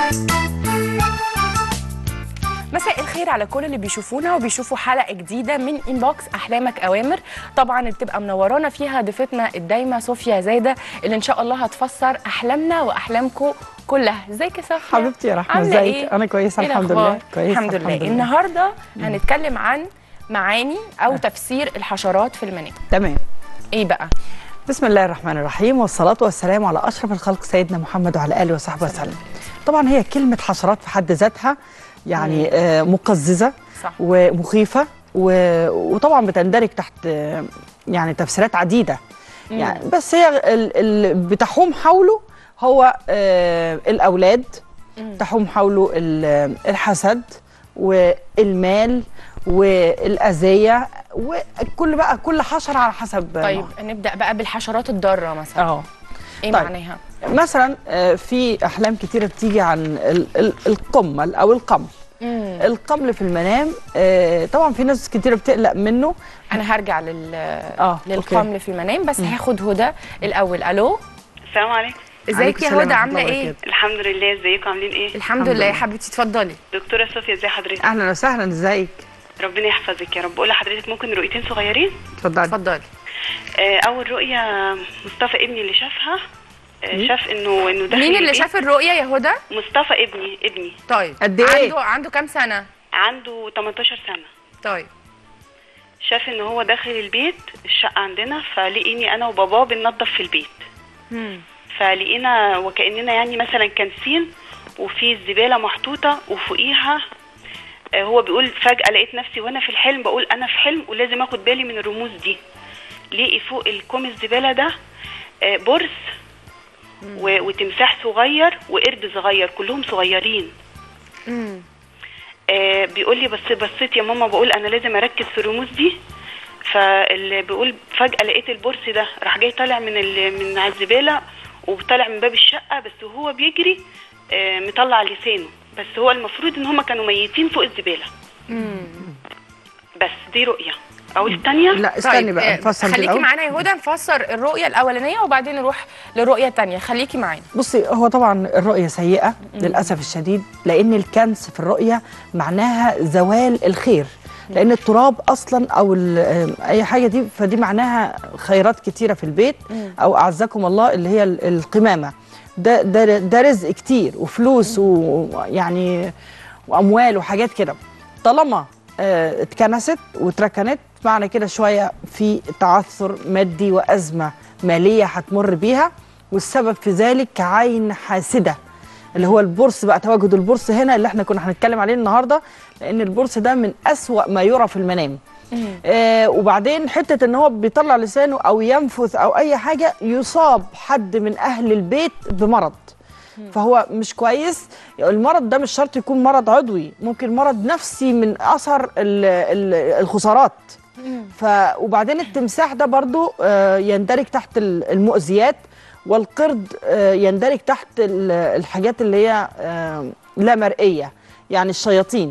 مساء الخير على كل اللي بيشوفونا وبيشوفوا حلقه جديده من انبوكس احلامك اوامر طبعا اللي بتبقى منورانا فيها ضيفتنا الدايمه صوفيا زايده اللي ان شاء الله هتفسر احلامنا واحلامكم كلها ازيك يا صوفيا حبيبتي يا رحمه عاملة ازيك إيه؟ انا كويسه إيه الحمد الأخبار؟ لله كويسه الحمد لله النهارده هنتكلم عن معاني او تفسير الحشرات في المنام تمام ايه بقى بسم الله الرحمن الرحيم والصلاه والسلام على اشرف الخلق سيدنا محمد وعلى اله وصحبه وسلم طبعا هي كلمه حشرات في حد ذاتها يعني آه، مقززه صح. ومخيفه و- وطبعا بتندرج تحت آه، يعني تفسيرات عديده يعني بس هي اللي بتحوم حوله هو آه، الاولاد تحوم حوله ال- الحسد والمال والاذيه وكل بقى كل حشره على حسب طيب نوعها. نبدا بقى بالحشرات الضاره مثلا اه ايه طيب. معناها مثلا آه، في احلام كتيره بتيجي عن ال- ال- القمل او القمل مم. القمل في المنام آه، طبعا في ناس كتيره بتقلق منه انا هرجع لل أوكي. للقمل في المنام بس هاخد هدى الاول الو السلام عليكم ازيك عليكم يا السلام هدى ورحمة عامله الله ايه وبركاته. الحمد لله ازيكم عاملين ايه الحمد الحمد لله يا لله. حبيبتي اتفضلي دكتوره صوفيا ازي حضرتك اهلا وسهلا ازيك ربنا يحفظك يا رب بقول لحضرتك ممكن رؤيتين صغيرين اتفضلي اتفضلي آه اول رؤيه مصطفى ابني اللي شافها آه شاف انه انه داخل مين اللي البيت. شاف الرؤيه يا هدى مصطفى ابني ابني طيب قد إيه؟ عنده عنده كام سنه عنده 18 سنه طيب شاف ان هو داخل البيت الشقه عندنا فلقيني انا وباباه بننظف في البيت مم. فلقينا وكاننا يعني مثلا كنسين وفي الزباله محطوطه وفوقيها آه، هو بيقول فجاه لقيت نفسي وانا في الحلم بقول انا في حلم ولازم اخد بالي من الرموز دي لقي فوق الكوم الزباله ده آه، برص و- وتمساح صغير وقرد صغير كلهم صغيرين مم. آه، بيقول لي بس بصيت يا ماما بقول انا لازم اركز في الرموز دي فاللي بيقول فجاه لقيت البورس ده راح جاي طالع من ال- من على الزباله وطالع من باب الشقه بس وهو بيجري آه، مطلع لسانه بس هو المفروض ان هم كانوا ميتين فوق الزباله بس دي رؤيه او الثانيه لا استني طيب بقى آه، نفسر دي خليكي الأول. معانا يا هدى نفسر الرؤيه الاولانيه وبعدين نروح للرؤيه الثانيه خليكي معانا بصي هو طبعا الرؤية سيئة للأسف الشديد لأن الكنس في الرؤية معناها زوال الخير لأن التراب أصلا أو ال- آه، أي حاجة دي فدي معناها خيرات كتيرة في البيت أو أعزكم الله اللي هي ال- القمامة ده ده ده رزق كتير وفلوس ويعني وأموال وحاجات كده طالما آه، اتكنست واتركنت معنى كده شوية في تعثر مادي وأزمة مالية هتمر بيها والسبب في ذلك عين حاسدة اللي هو البورس بقى تواجد البورس هنا اللي احنا كنا هنتكلم عليه النهارده لان البورس ده من أسوأ ما يرى في المنام آه وبعدين حته ان هو بيطلع لسانه او ينفث او اي حاجه يصاب حد من اهل البيت بمرض فهو مش كويس المرض ده مش شرط يكون مرض عضوي ممكن مرض نفسي من اثر ال- ال- الخسارات ف وبعدين التمساح ده برضو آه، يندرج تحت ال- المؤذيات والقرد آه، يندرج تحت ال- الحاجات اللي هي آه، لا مرئيه يعني الشياطين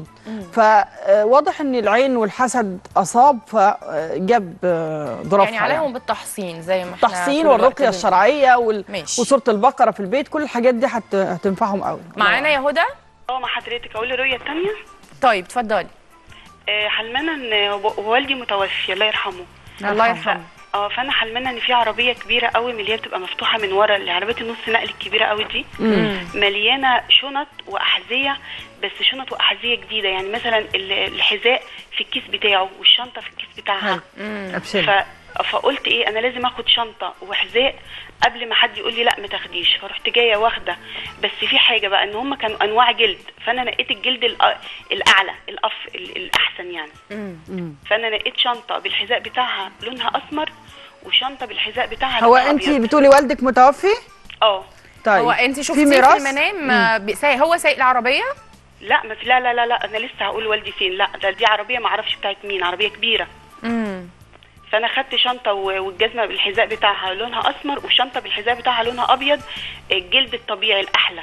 فواضح ان العين والحسد اصاب فجاب آه، ظروفها يعني عليهم بالتحصين زي ما احنا التحصين طول الوقت والرقيه بن- الشرعيه وال... ماشي. وسوره البقره في البيت كل الحاجات دي هت... هتنفعهم قوي معانا يا هدى اه مع حضرتك اقول الرؤيه الثانيه طيب اتفضلي حلمانه ان و- والدي متوفي الله يرحمه الله ف- يرحمه اه فانا حلمانه ان في عربيه كبيره قوي من اللي هي بتبقى مفتوحه من ورا اللي عربيه النص نقل الكبيره قوي دي مليانه شنط واحذيه بس شنط واحذيه جديده يعني مثلا ال- الحذاء في الكيس بتاعه والشنطه في الكيس بتاعها ابشري ف... فقلت ايه انا لازم اخد شنطه وحذاء قبل ما حد يقول لي لا ما تاخديش فرحت جايه واخده بس في حاجه بقى ان هم كانوا انواع جلد فانا نقيت الجلد الأ- الاعلى الأف... ال- الاحسن يعني فانا نقيت شنطه بالحذاء بتاعها لونها اسمر وشنطه بالحذاء بتاعها هو لونها انت أبيض. بتقولي والدك متوفي اه طيب هو انت في شفتيه في, ميراث؟ المنام آه، بي- سايق هو سايق العربيه لا ما في لا لا لا لا انا لسه هقول والدي فين لا ده دي عربيه ما اعرفش بتاعت مين عربيه كبيره امم فانا خدت شنطه و- والجزمه بالحذاء بتاعها لونها اسمر والشنطه بالحذاء بتاعها لونها ابيض الجلد الطبيعي الاحلى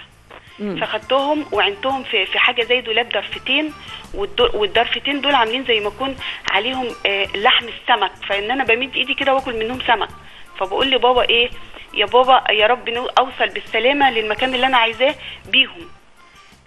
فخدتهم وعنتهم في في حاجه زي دولاب ضرفتين والدو- والضرفتين دول عاملين زي ما يكون عليهم آه، لحم السمك فان انا بمد ايدي كده واكل منهم سمك فبقول لبابا ايه يا بابا يا رب نو- اوصل بالسلامه للمكان اللي انا عايزاه بيهم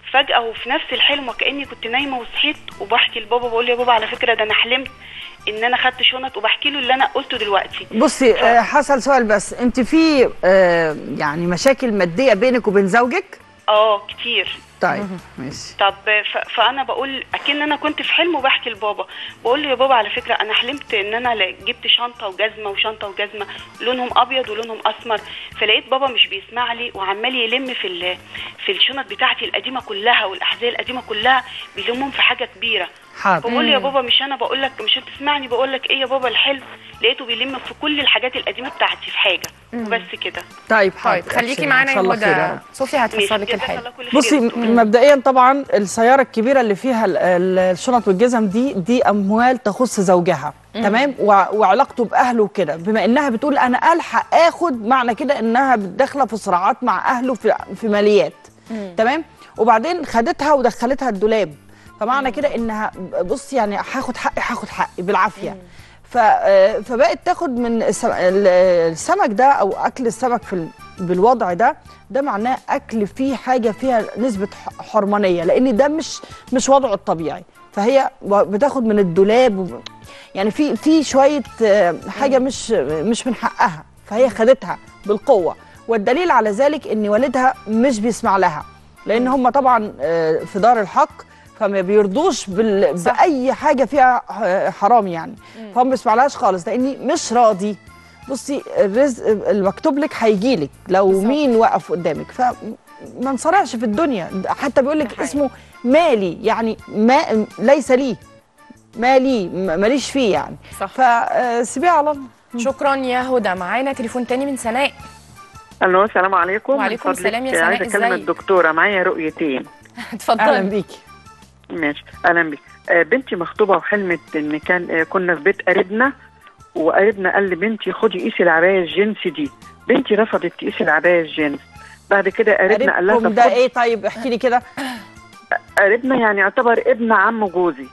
فجاه وفي نفس الحلم وكاني كنت نايمه وصحيت وبحكي لبابا بقول له يا بابا على فكره ده انا حلمت ان انا خدت شنط وبحكي له اللي انا قلته دلوقتي بصي آه، حصل سؤال بس انت في آه، يعني مشاكل ماديه بينك وبين زوجك اه كتير طيب ماشي طب ف... فانا بقول اكن انا كنت في حلم وبحكي لبابا بقول له يا بابا على فكره انا حلمت ان انا ل- جبت شنطه وجزمه وشنطه وجزمه لونهم ابيض ولونهم اسمر فلقيت بابا مش بيسمع لي وعمال يلم في ال... في الشنط بتاعتي القديمه كلها والاحذيه القديمه كلها بيلمهم في حاجه كبيره حاضر بقول له يا بابا مش انا بقول لك مش انت تسمعني بقول لك ايه يا بابا الحلم لقيته بيلم في كل الحاجات القديمه بتاعتي في حاجه وبس كده طيب حاضر طيب خليكي أبشري. معانا إن شاء يا الله خير يا هدى رب. صوفيا هتفسر لك جزاك الحاجه الله كل خير بصي يا دكتور. م- مبدئيا طبعا السياره الكبيره اللي فيها ال- ال- الشنط والجزم دي دي اموال تخص زوجها تمام وع- وعلاقته باهله وكده بما انها بتقول انا الحق اخد معنى كده انها داخله في صراعات مع اهله في في ماليات تمام وبعدين خدتها ودخلتها الدولاب فمعنى كده انها بص يعني هاخد حقي هاخد حقي بالعافيه ف آه، فبقت تاخد من السم- ال- السمك ده او اكل السمك في ال- بالوضع ده ده معناه اكل فيه حاجه فيها نسبه ح- حرمانيه لان ده مش مش وضعه الطبيعي فهي و- بتاخد من الدولاب وب- يعني في في شويه آه، حاجه مش مش من حقها فهي خدتها بالقوه والدليل على ذلك ان والدها مش بيسمع لها لان هم طبعا آه، في دار الحق فما بيرضوش بال... صح. باي حاجه فيها ح- حرام يعني فهم ما بيسمعلهاش خالص لاني مش راضي بصي الرزق المكتوب لك هيجي لك لو بالظبط. مين وقف قدامك فما نصارعش في الدنيا حتى بيقول ده لك حقيقي. اسمه مالي يعني ما ليس لي مالي م- ماليش فيه يعني صح. فسيبيها على الله شكرا يا هدى معانا تليفون تاني من سناء الو السلام عليكم من وعليكم فضلك السلام يا سناء، عايزه اكلم ازيك؟ الدكتوره معايا رؤيتين اهلا اتفضلي بيكي ماشي اهلا بك آه بنتي مخطوبه وحلمت ان كان آه كنا في بيت قريبنا وقريبنا قال لبنتي خدي قيسي العبايه الجنس دي بنتي رفضت تقيس العبايه الجنس بعد كده قريبنا قال لها قريبكم طب ده خد- ايه طيب احكي لي كده قريبنا يعني يعتبر ابن عم جوزي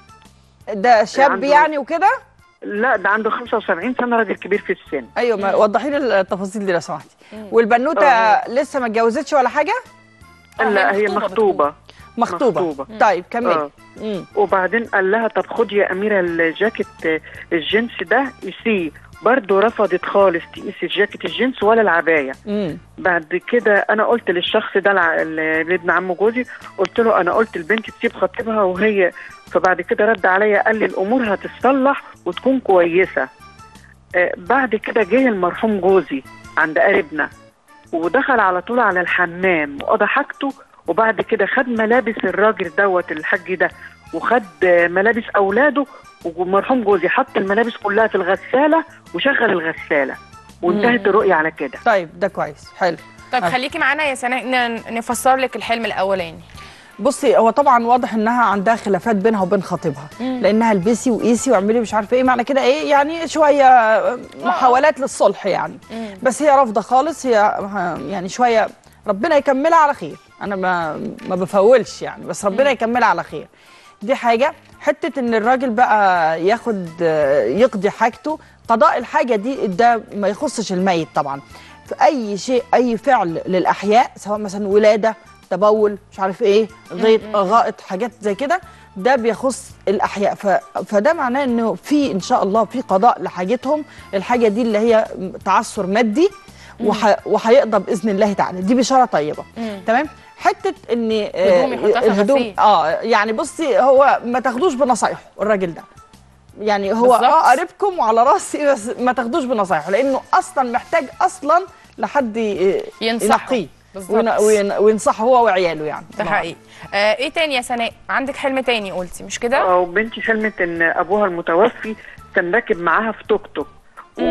ده شاب عنده- يعني وكده لا ده عنده 75 سنه راجل كبير في السن ايوه ما وضحي لي التفاصيل دي لو سمحتي والبنوته آه. لسه ما اتجوزتش ولا حاجه آه، لا هي مخطوبة مخطوبه مخطوبه, مخطوبة. طيب كملي آه. مم. وبعدين قال لها طب خدي يا أميرة الجاكيت آه، الجنس ده قيسيه برضه رفضت خالص تقيس الجاكيت الجنس ولا العباية مم. بعد كده أنا قلت للشخص ده الع- اللي ابن عم جوزي قلت له أنا قلت البنت تسيب خطيبها وهي فبعد كده رد عليا قال لي الأمور هتتصلح وتكون كويسة آه، بعد كده جه المرحوم جوزي عند قريبنا ودخل على طول على الحمام وقضى حاجته وبعد كده خد ملابس الراجل دوت الحاج ده وخد آه، ملابس اولاده ومرحوم جوزي حط الملابس كلها في الغساله وشغل الغساله وانتهت الرؤيه على كده طيب ده كويس حلو طيب آه. خليكي معانا يا سناء ن- نفسر لك الحلم الاولاني بصي هو طبعا واضح انها عندها خلافات بينها وبين خطيبها لانها البسي وقيسي واعملي مش عارفه ايه معنى كده ايه يعني شويه محاولات للصلح يعني بس هي رافضه خالص هي يعني شويه ربنا يكملها على خير انا ما ما بفولش يعني بس ربنا يكملها على خير دي حاجه حته ان الراجل بقى ياخد يقضي حاجته قضاء الحاجه دي ده ما يخصش الميت طبعا في اي شيء اي فعل للاحياء سواء مثلا ولاده تبول مش عارف ايه غيط غائط حاجات زي كده ده بيخص الاحياء ف... فده معناه انه في ان شاء الله في قضاء لحاجتهم الحاجه دي اللي هي تعثر مادي وح... وهيقضى باذن الله تعالى دي بشاره طيبه تمام حته ان آه، هدوم يحطها في الهدوم الغسيل. اه يعني بصي هو ما تاخدوش بنصايحه الراجل ده يعني هو بالظبط. اه قريبكم وعلى راسي بس ما تاخدوش بنصايحه لانه اصلا محتاج اصلا لحد ي- ينصحه. ينقيه بالظبط. وين- وين- وينصحه هو وعياله يعني ده حقيقي آه ايه تاني يا سناء عندك حلم تاني قلتي مش كده او بنتي حلمت ان ابوها المتوفي كان راكب معاها في توك توك و...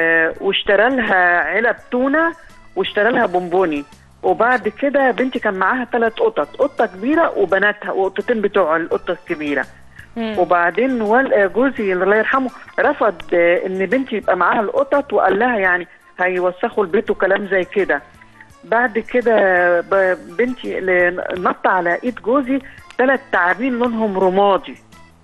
واشترى لها علب تونه واشترى لها بونبوني وبعد كده بنتي كان معاها ثلاث قطط قطه كبيره وبناتها وقطتين بتوع القطه الكبيره وبعدين وال- جوزي الله يرحمه رفض آه، ان بنتي يبقى معاها القطط وقال لها يعني هيوسخوا البيت وكلام زي كده بعد كده ب- بنتي ل- نط على ايد جوزي ثلاث تعابين لونهم رمادي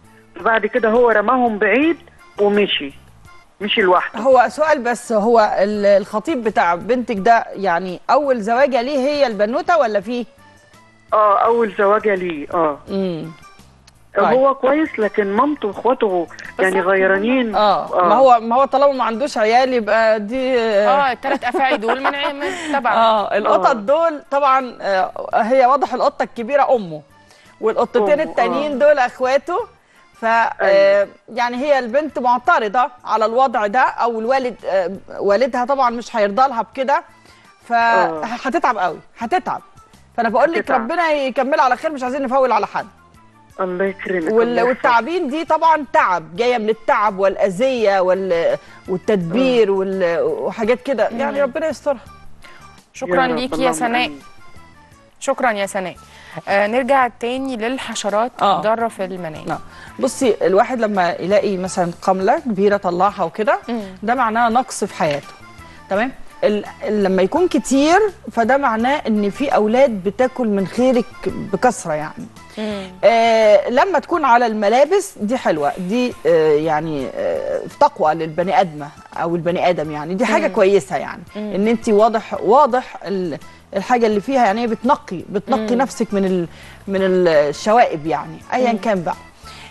بعد كده هو رماهم بعيد ومشي مشي لوحده هو سؤال بس هو ال- الخطيب بتاع بنتك ده يعني اول زواجه ليه هي البنوته ولا فيه اه اول زواجه ليه اه امم طيب. هو كويس لكن مامته واخواته يعني بالظبط. غيرانين اه ما هو ما هو طالما ما عندوش عيال يبقى دي اه الثلاث افاعي دول من من تبع اه القطط آه. دول طبعا آه هي واضح القطه الكبيره امه والقطتين أمه، التانيين آه. دول اخواته ف آه يعني هي البنت معترضه على الوضع ده او الوالد آه والدها طبعا مش هيرضى لها بكده فهتتعب قوي هتتعب فانا بقول لك هتتعب. ربنا يكملها على خير مش عايزين نفول على حد الله يكرمك وال- الله يحفظك. والتعابين دي طبعا تعب جايه من التعب والاذيه وال... والتدبير وال... وحاجات كده يعني ربنا يسترها شكرا رب، ليكي يا اللهم سناء آمين. شكرا يا سناء آه نرجع تاني للحشرات آه. ضاره في المنام نعم بصي الواحد لما يلاقي مثلا قمله كبيره طلعها وكده ده معناه نقص في حياته تمام ال- لما يكون كتير فده معناه ان في اولاد بتاكل من خيرك بكثره يعني آه لما تكون على الملابس دي حلوه دي آه يعني آه تقوى للبني ادمه او البني ادم يعني دي حاجه كويسه يعني ان انت واضح واضح ال- الحاجه اللي فيها يعني هي بتنقي بتنقي نفسك من ال من الشوائب يعني ايا كان بقى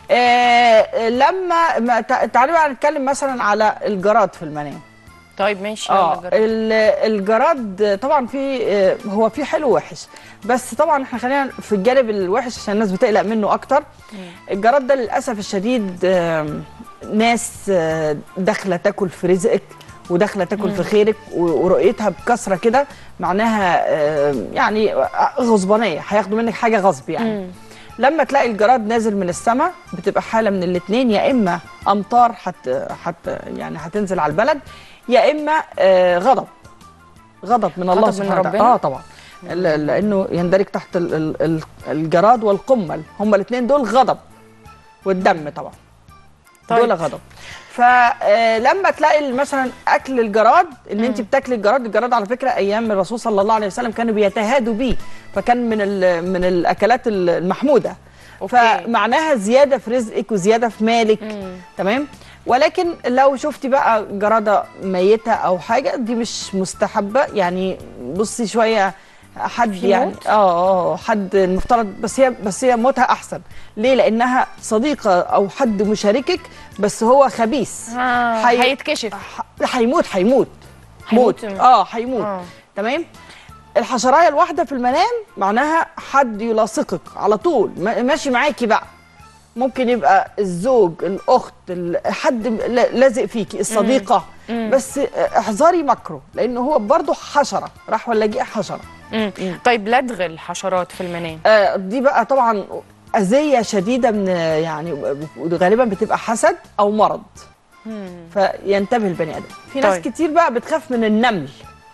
آه لما ما- تع- تعالوا بقى نتكلم مثلا على الجراد في المنام طيب ماشي اه يلا جرب. ال- الجراد طبعا في آه، هو في حلو ووحش بس طبعا احنا خلينا في الجانب الوحش عشان الناس بتقلق منه اكتر الجراد ده للاسف الشديد آم، ناس آه، داخله تاكل في رزقك وداخله تاكل في خيرك و- ورؤيتها بكثره كده معناها آم، يعني غصبانيه هياخدوا منك حاجه غصب يعني لما تلاقي الجراد نازل من السماء بتبقى حاله من الاثنين يا اما امطار حت حت يعني هتنزل على البلد يا اما آه، غضب غضب من الله غضب من سبحانه وتعالى ربنا؟ اه طبعا ل- لانه يندرج تحت ال- ال- ال- الجراد والقمل هما الاثنين دول غضب والدم طبعا طيب. دول غضب فلما تلاقي مثلا اكل الجراد ان انت بتاكلي الجراد الجراد على فكره ايام الرسول صلى الله عليه وسلم كانوا بيتهادوا بيه فكان من ال- من الاكلات المحموده أوكي. فمعناها زياده في رزقك وزياده في مالك تمام ولكن لو شفتي بقى جراده ميته او حاجه دي مش مستحبه يعني بصي شويه حد في يعني موت؟ اه اه حد المفترض بس هي بس هي موتها احسن ليه لانها صديقه او حد مشاركك بس هو خبيث آه، حي- هيتكشف ح- هيموت هيموت هيموت. موت اه هيموت آه. تمام الحشرايه الواحده في المنام معناها حد يلاصقك على طول ما- ماشي معاكي بقى ممكن يبقى الزوج الاخت ال- حد ل- لازق فيكي الصديقه بس احذري مكره لان هو برضه حشره راح ولا جه حشره مم. طيب لدغ الحشرات في المنام آه، دي بقى طبعا اذيه شديده من يعني غالبا بتبقى حسد او مرض فينتبه البني ادم في ناس طيب. كتير بقى بتخاف من النمل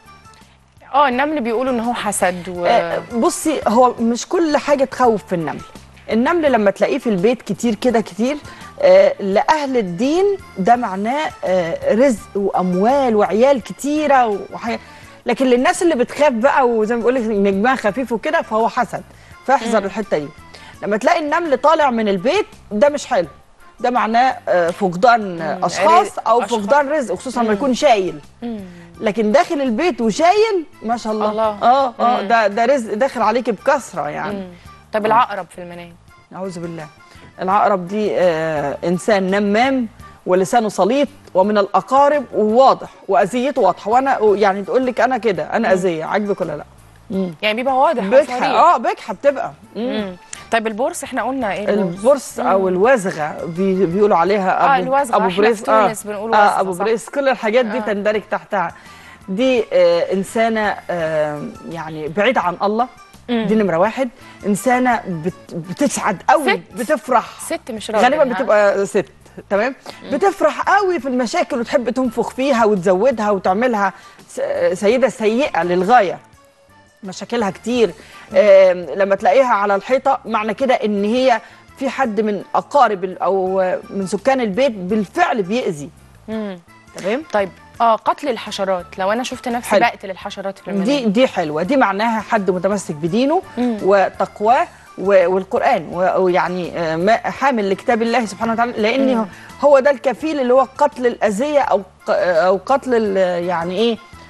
اه النمل بيقولوا ان هو حسد و... آه، بصي هو مش كل حاجه تخوف في النمل النمل لما تلاقيه في البيت كتير كده كتير آه، لاهل الدين ده معناه آه، رزق واموال وعيال كتيره وحاجة. لكن للناس اللي بتخاف بقى وزي ما بقول لك نجمها خفيف وكده فهو حسد فاحذر الحته دي لما تلاقي النمل طالع من البيت ده مش حلو ده معناه آه، فقدان آه، اشخاص او أشخاص. فقدان رزق خصوصا لما يكون شايل لكن داخل البيت وشايل ما شاء الله, الله. اه اه ده ده رزق داخل عليكي بكثره يعني طب العقرب في المنام اعوذ بالله العقرب دي آه انسان نمام ولسانه سليط ومن الاقارب وواضح واذيته واضحه وانا يعني تقول لك انا كده انا اذيه عاجبك ولا لا يعني بيبقى واضح بجحه وصريح. اه بجحه بتبقى مم. مم. طيب البورس احنا قلنا ايه البرص او الوزغه بي بيقولوا عليها آه، الوزغة. إحنا في تونس بنقول آه وزغة، ابو صح. بريس كل الحاجات دي آه. تندرج تحتها دي آه انسانه آه يعني بعيده عن الله دي نمره واحد انسانه بت بتسعد قوي ست. بتفرح ست مش راجل غالبا ها؟ بتبقى ست تمام بتفرح قوي في المشاكل وتحب تنفخ فيها وتزودها وتعملها س- سيده سيئه للغايه مشاكلها كتير آم، لما تلاقيها على الحيطه معنى كده ان هي في حد من اقارب ال- او من سكان البيت بالفعل بيأذي مم. تمام طيب اه قتل الحشرات لو انا شفت نفسي حلو. بقتل الحشرات في المنام دي دي حلوه دي معناها حد متمسك بدينه وتقواه و- والقران و- ويعني آه، ما- حامل لكتاب الله سبحانه وتعالى لان هو ده الكفيل اللي هو قتل الاذيه او ق- او قتل ال- يعني ايه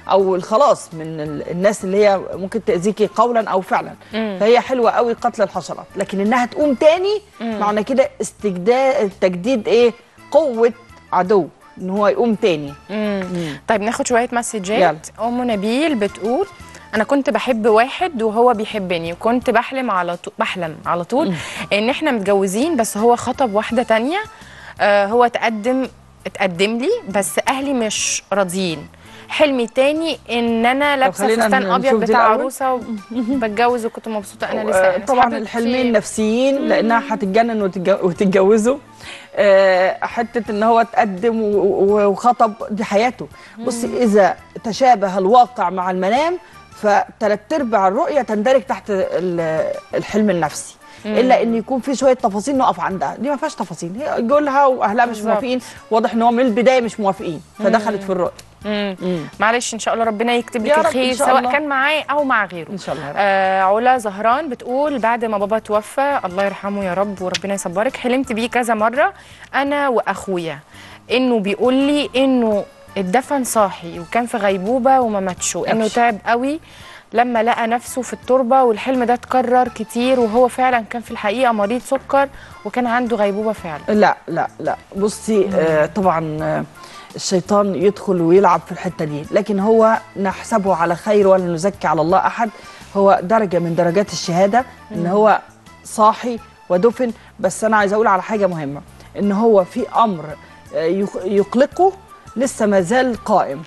او الخلاص من ال- الناس اللي هي ممكن تاذيكي قولا او فعلا فهي حلوه قوي قتل الحشرات لكن انها تقوم تاني معنى كده استجداد تجديد ايه قوه عدو ان هو يقوم تاني طيب ناخد شويه مسجات ام نبيل بتقول انا كنت بحب واحد وهو بيحبني وكنت بحلم على طول بحلم على طول ان احنا متجوزين بس هو خطب واحده تانية آه هو تقدم اتقدم لي بس اهلي مش راضيين حلمي تاني ان انا لابسه خلينا فستان نشوف ابيض دي بتاع الأول. عروسه وبتجوز وكنت مبسوطه انا لسه آه، أنا طبعا حبيبتي. الحلمين نفسيين لانها هتتجنن وتتج- وتتجوزوا آه، حته ان هو تقدم و- و- وخطب دي حياته بصي اذا تشابه الواقع مع المنام فتلات ارباع الرؤيه تندرج تحت ال- الحلم النفسي الا ان يكون في شويه تفاصيل نقف عندها دي ما فيهاش تفاصيل هي جولها واهلها مش بالظبط. موافقين واضح ان هو من البدايه مش موافقين فدخلت في الرؤيه مم. معلش ان شاء الله ربنا يكتب يا لك رب إن الخير شاء سواء الله. كان معاه او مع غيره ان شاء الله يا رب. آه علا زهران بتقول بعد ما بابا توفى الله يرحمه يا رب وربنا يصبرك حلمت بيه كذا مره انا واخويا انه بيقول لي انه اتدفن صاحي وكان في غيبوبه وما ماتش وانه أبشر. تعب قوي لما لقى نفسه في التربه والحلم ده اتكرر كتير وهو فعلا كان في الحقيقه مريض سكر وكان عنده غيبوبه فعلا لا لا لا بصي آه طبعا آه الشيطان يدخل ويلعب في الحته دي لكن هو نحسبه على خير ولا نزكي على الله احد هو درجه من درجات الشهاده ان هو صاحي ودفن بس انا عايزه اقول على حاجه مهمه ان هو في امر آه، يق- يقلقه لسه ما زال قائم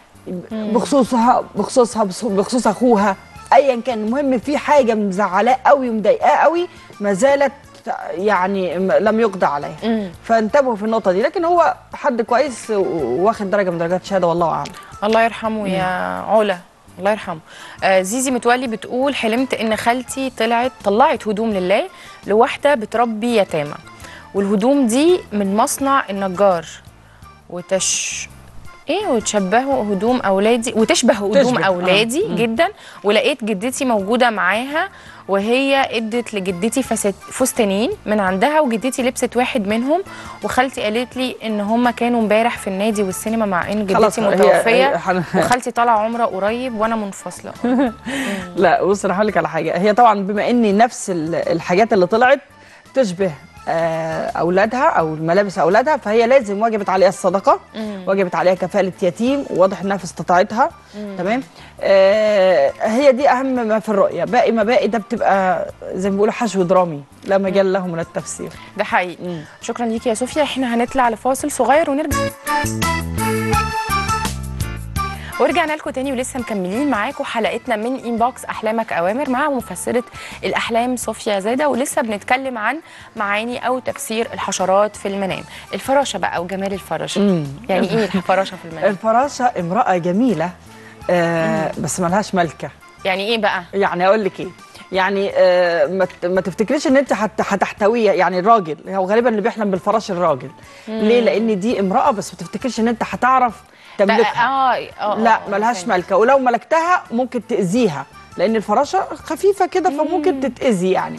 بخصوصها بخصوصها بخصوص اخوها ايا كان المهم في حاجه مزعلاه قوي ومضايقاه قوي ما زالت يعني م- لم يقضى عليها فانتبهوا في النقطه دي لكن هو حد كويس و- واخد درجه من درجات الشهاده والله اعلم الله يرحمه يا علا الله يرحمه آه زيزي متولي بتقول حلمت ان خالتي طلعت طلعت هدوم لله لواحده بتربي يتامى والهدوم دي من مصنع النجار وتش ايه وتشبهوا هدوم اولادي وتشبه هدوم تشبه، آه. اولادي جدا ولقيت جدتي موجوده معاها وهي ادت لجدتي فست- فستانين من عندها وجدتي لبست واحد منهم وخالتي قالت لي ان هم كانوا امبارح في النادي والسينما مع ان خلاص، جدتي هي- متوفيه هي- حن- وخالتي طالعه عمره قريب وانا منفصله لا بص انا هقول لك على حاجه هي طبعا بما ان نفس ال- الحاجات اللي طلعت تشبه آه، اولادها او ملابس اولادها فهي لازم وجبت عليها الصدقه وجبت عليها كفاله يتيم واضح انها في استطاعتها تمام آه، هي دي اهم ما في الرؤيه باقي ما باقي ده بتبقى زي ما بيقولوا حشو درامي لا مجال له من التفسير ده حقيقي شكرا ليكي يا صوفيا احنا هنطلع لفاصل صغير ونرجع ورجعنا لكم تاني ولسه مكملين معاكم حلقتنا من انبوكس احلامك اوامر مع مفسره الاحلام صوفيا زاده ولسه بنتكلم عن معاني او تفسير الحشرات في المنام الفراشه بقى وجمال الفراشه يعني ايه الفراشه في المنام الفراشه امراه جميله آه بس ملهاش ملكه يعني ايه بقى يعني اقول لك ايه يعني آه ما ت- ما تفتكريش ان انت هت- هتحتويها يعني الراجل هو غالبا اللي بيحلم بالفراش الراجل ليه لان دي امراه بس ما تفتكريش ان انت هتعرف تملكها اه اه لا آه، ملهاش فهمت. ملكه ولو ملكتها ممكن تاذيها لان الفراشه خفيفه كده فممكن تتاذي يعني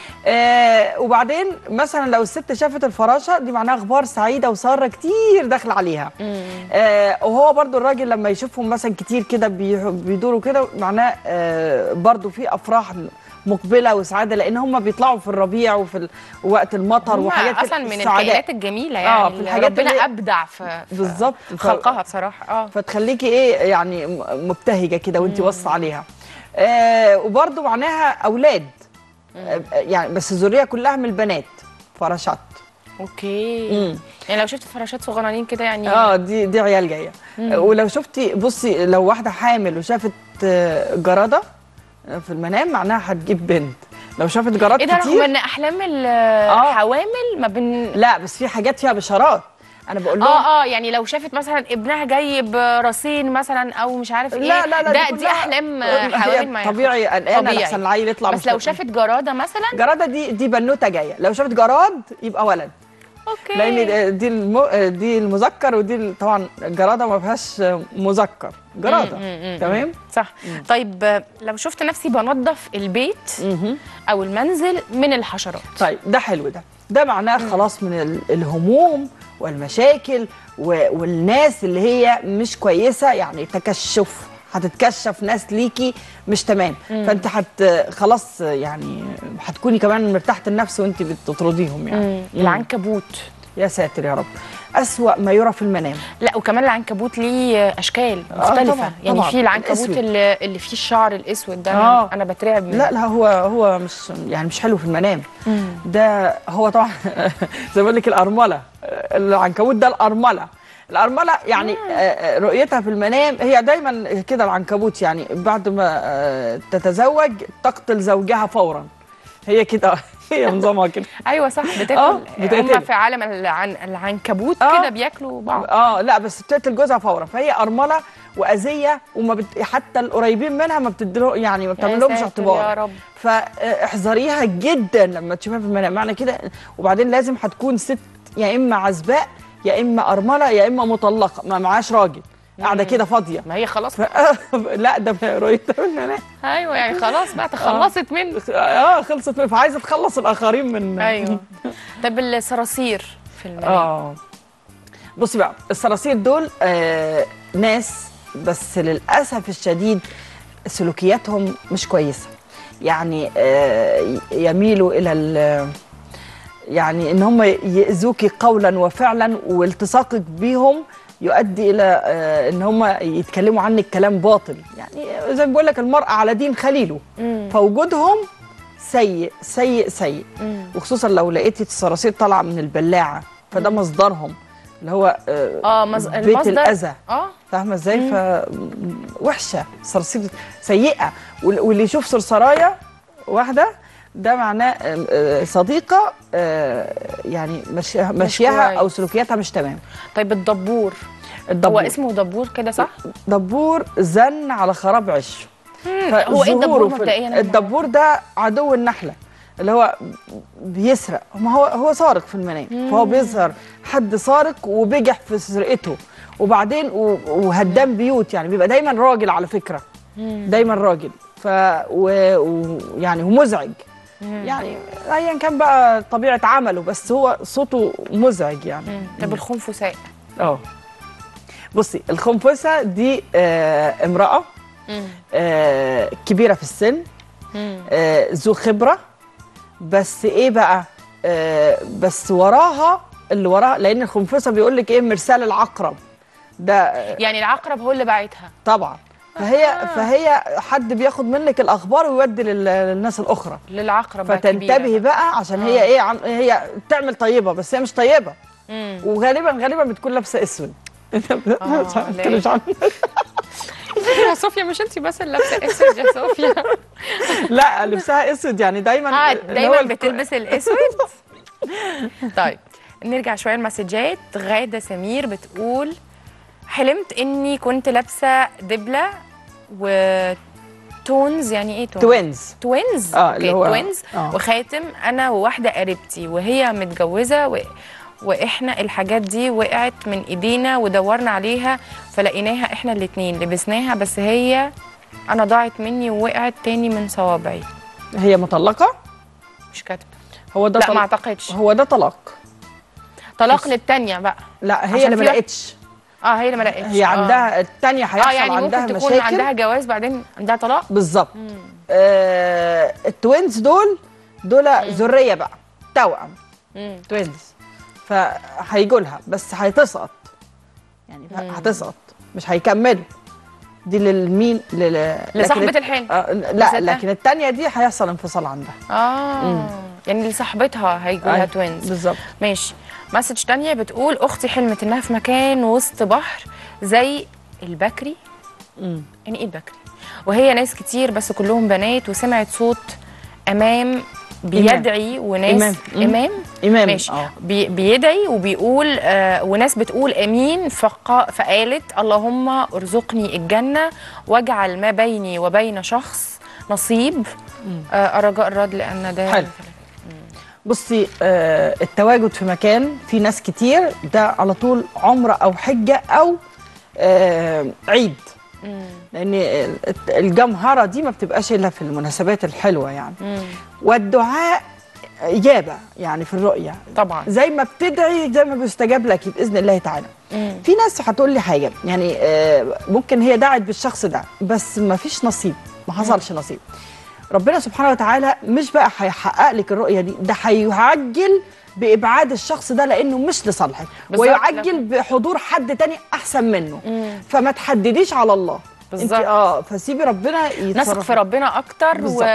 آه وبعدين مثلا لو الست شافت الفراشه دي معناها اخبار سعيده وساره كتير داخله عليها آه وهو برضو الراجل لما يشوفهم مثلا كتير كده بي- بيدوروا كده معناه آه برضو في افراح مقبله وسعاده لان هم بيطلعوا في الربيع وفي ال- وقت المطر هما وحاجات كده اصلا من السعداء. الكائنات الجميله آه، يعني في اللي الحاجات ربنا اللي- ابدع في في بالظبط ف- خلقها بصراحه اه فتخليكي ايه يعني م- مبتهجه كده وانت باصه عليها آه وبرده معناها اولاد آه يعني بس الذريه كلها من البنات فراشات اوكي مم. يعني لو شفت فراشات صغننين كده يعني اه دي دي عيال جايه آه، ولو شفتي بصي لو واحده حامل وشافت آه، جراده آه، في المنام معناها هتجيب بنت لو شافت جراد ايه ده رغم كتير ان احلام الحوامل ما بين لا بس في حاجات فيها بشارات انا بقول لهم اه اه يعني لو شافت مثلا ابنها جاي براسين مثلا او مش عارف ايه لا لا لا ده دي كلها- احلام هي حوامل ما طبيعي ياخدش. قلقانه طبيعي. لحسن العيل يطلع بس مش لو شافت جراده مثلا جراده دي دي بنوته جايه لو شافت جراد يبقى ولد اوكي لان دي المو... دي المذكر ودي ال- طبعا الجراده ما فيهاش مذكر جراده مم، مم، مم. تمام صح طيب آه، لو شفت نفسي بنظف البيت او المنزل من الحشرات طيب ده حلو ده ده معناه خلاص من ال- الهموم والمشاكل و... والناس اللي هي مش كويسه يعني تكشف هتتكشف ناس ليكي مش تمام فانت هت خلاص يعني هتكوني كمان مرتاحه النفس وانت بتطرديهم يعني مم. العنكبوت يا ساتر يا رب أسوأ ما يرى في المنام لا وكمان العنكبوت ليه اشكال مختلفه طبعاً، يعني طبعاً. في العنكبوت الأسود. اللي, اللي فيه الشعر الاسود ده آه. انا بترعب منه لا لا هو هو مش يعني مش حلو في المنام ده هو طبعا زي ما بقول لك الارمله العنكبوت ده الارمله الارمله يعني آه، آه، رؤيتها في المنام هي دايما كده العنكبوت يعني بعد ما آه، تتزوج تقتل زوجها فورا هي كده هي نظامها كده ايوه صح بتاكل آه، هم بتقتل. في عالم العن... العنكبوت آه. كده بياكلوا بعض اه لا بس بتقتل جوزها فورا فهي ارمله واذيه وما بت... حتى القريبين منها ما بتديله يعني ما بتعملهمش ساتر اعتبار يا رب. فاحذريها جدا لما تشوفها في المنام معنى كده وبعدين لازم هتكون ست يا اما عزباء يا اما ارمله يا اما مطلقه ما معاش راجل قاعده كده فاضيه ما هي خلاص ف... لا ده رؤيتها في المنام ايوه يعني خلاص بقى تخلصت منه اه خلصت منه، فعايزه تخلص الاخرين من ايوه طب الصراصير في المنام اه بصي بقى الصراصير دول آه ناس بس للاسف الشديد سلوكياتهم مش كويسه يعني آه يميلوا الى ال- يعني ان هم ياذوكي قولا وفعلا والتصاقك بيهم يؤدي الى آه ان هم يتكلموا عنك كلام باطل يعني زي ما بقول لك المرء على دين خليله فوجودهم سيء سيء سيء وخصوصا لو لقيتي الصراصير طالعه من البلاعه فده مصدرهم اللي هو آه اه مز... بيت المصدر الاذى اه فاهمه ازاي ف وحشه صراصير سيئه وال- واللي يشوف صرصرايه واحده ده معناه آه، آه، صديقه آه، يعني مشيها مشيها او كويس. سلوكياتها مش تمام طيب الدبور الدبور هو اسمه دبور كده صح؟ دبور زن على خراب عش هو ايه الدبور فظهوره في- مبدئيا أنا الدبور ده عدو النحله اللي هو بيسرق ما هو هو سارق في المنام فهو بيظهر حد سارق وبيجح في سرقته وبعدين و- وهدام بيوت يعني بيبقى دايما راجل على فكره دايما راجل ف و- ويعني ومزعج يعني ايا كان بقى طبيعه عمله بس هو صوته مزعج يعني مم. طب الخنفساء اه بصي الخنفسه دي آه امراه آه كبيره في السن آه ذو خبره بس ايه بقى آه بس وراها اللي وراها لان الخنفسه بيقول لك ايه مرسال العقرب ده آه، يعني العقرب هو اللي باعتها طبعا فهي آه. فهي حد بياخد منك الاخبار ويودي لل- للناس الاخرى للعقرب بقى فتنتبهي كبيرة بقى عشان هي ايه عم هي بتعمل طيبه بس هي مش طيبه مم. وغالبا غالبا بتكون لابسه اسود مش هنتكلم ليه؟ عن يا صوفيا مش انت بس اللي لابسه اسود يا صوفيا لا لبسها اسود يعني دايما اه اللي هو دايما الك- بتلبس الاسود طيب نرجع شويه المسجات غاده سمير بتقول حلمت اني كنت لابسه دبله و تونز يعني ايه تونز؟ توينز توينز آه، اللي هو- توينز آه. وخاتم انا وواحده قريبتي وهي متجوزه و... واحنا الحاجات دي وقعت من ايدينا ودورنا عليها فلقيناها احنا الاتنين لبسناها بس هي انا ضاعت مني ووقعت تاني من صوابعي هي مطلقه مش كاتبه هو ده لا ما طلاق اعتقدش هو ده طلاق طلاق للتانية بقى لا هي عشان اللي ما في واحد- لقتش اه هي اللي ما لقتش هي آه. عندها الثانيه هيحصل اه يعني عندها ممكن تكون مشاكل عندها جواز بعدين عندها طلاق بالظبط آه التوينز دول دول ذريه بقى توأم مم. توينز فهيجوا لها بس هتسقط يعني هتسقط مش هيكملوا دي للمين لل... لصاحبة لكن- الحلم. آه لستها؟ لا لكن الثانيه دي هيحصل انفصال عندها اه يعني لصاحبتها هيجوا لها أيوة، توينز بالظبط ماشي مسج تانية بتقول اختي حلمت انها في مكان وسط بحر زي البكري مم. يعني ايه البكري وهي ناس كتير بس كلهم بنات وسمعت صوت امام بيدعي وناس إمام. مم. امام إمام، ماشي آه. بي بيدعي وبيقول آه وناس بتقول امين فقا فقالت اللهم ارزقني الجنه واجعل ما بيني وبين شخص نصيب آه رجاء الرد لان ده حلو. بصي آه التواجد في مكان في ناس كتير ده على طول عمره او حجه او آه عيد لان ال- الجمهره دي ما بتبقاش الا في المناسبات الحلوه يعني والدعاء اجابه يعني في الرؤيه طبعا زي ما بتدعي زي ما بيستجاب لك باذن الله تعالى في ناس هتقول لي حاجه يعني آه، ممكن هي دعت بالشخص ده بس ما فيش نصيب ما حصلش نصيب ربنا سبحانه وتعالى مش بقى هيحقق لك الرؤيه دي ده هيعجل بابعاد الشخص ده لانه مش لصالحك بالظبط. ويعجل بحضور حد تاني احسن منه فما تحدديش على الله انت بالظبط. اه فسيبي ربنا نثق يتصرف في ربنا اكتر و... بالظبط.